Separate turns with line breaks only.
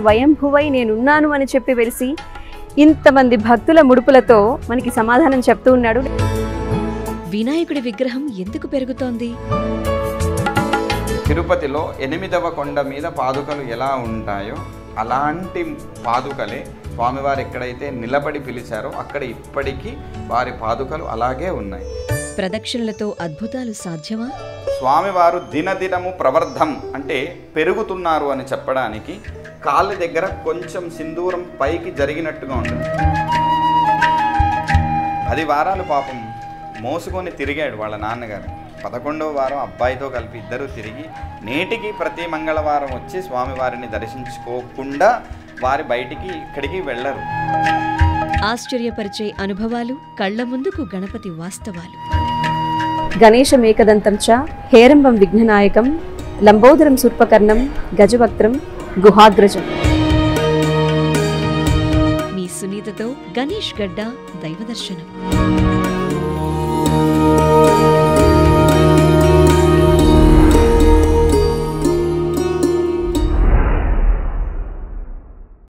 స్వయంభువై నేనున్నాను అని చెప్పి వెలిసి ఇంతమంది భక్తుల ముడుపులతో మనకి సమాధానం చెప్తూ ఉన్నాడు
వినాయకుడి విగ్రహం ఎందుకు పెరుగుతోంది
తిరుపతిలో ఎనిమిదవ కొండ మీద పాదుకలు ఎలా ఉంటాయో అలాంటి పాదుకలే స్వామివారు ఎక్కడైతే నిలబడి పిలిచారో అక్కడ ఇప్పటికీ వారి పాదుకలు అలాగే ఉన్నాయి
ప్రదక్షిణలతో అద్భుతాలు సాధ్యమా
స్వామివారు దినదినము ప్రవర్ధం అంటే పెరుగుతున్నారు అని చెప్పడానికి కాళ్ళ దగ్గర కొంచెం సింధూరం పైకి జరిగినట్టుగా ఉంటుంది పది వారాలు పాపం మోసుకొని తిరిగాడు వాళ్ళ నాన్నగారు పదకొండవ వారం అబ్బాయితో కలిపి ఇద్దరు తిరిగి నేటికి ప్రతి మంగళవారం వచ్చి స్వామివారిని దర్శించుకోకుండా వారి బయటికి ఇక్కడికి వెళ్ళరు
ఆశ్చర్యపరిచే అనుభవాలు కళ్ల ముందుకు గణపతి వాస్తవాలు
గణేశమేకదంతం చ హేరంబం విఘ్ననాయకం లంబోదరం శూర్పకర్ణం గజవక్త్రం గుహాగ్రజం
మీ సునీతతో గణేష్ గడ్డ దైవదర్శనం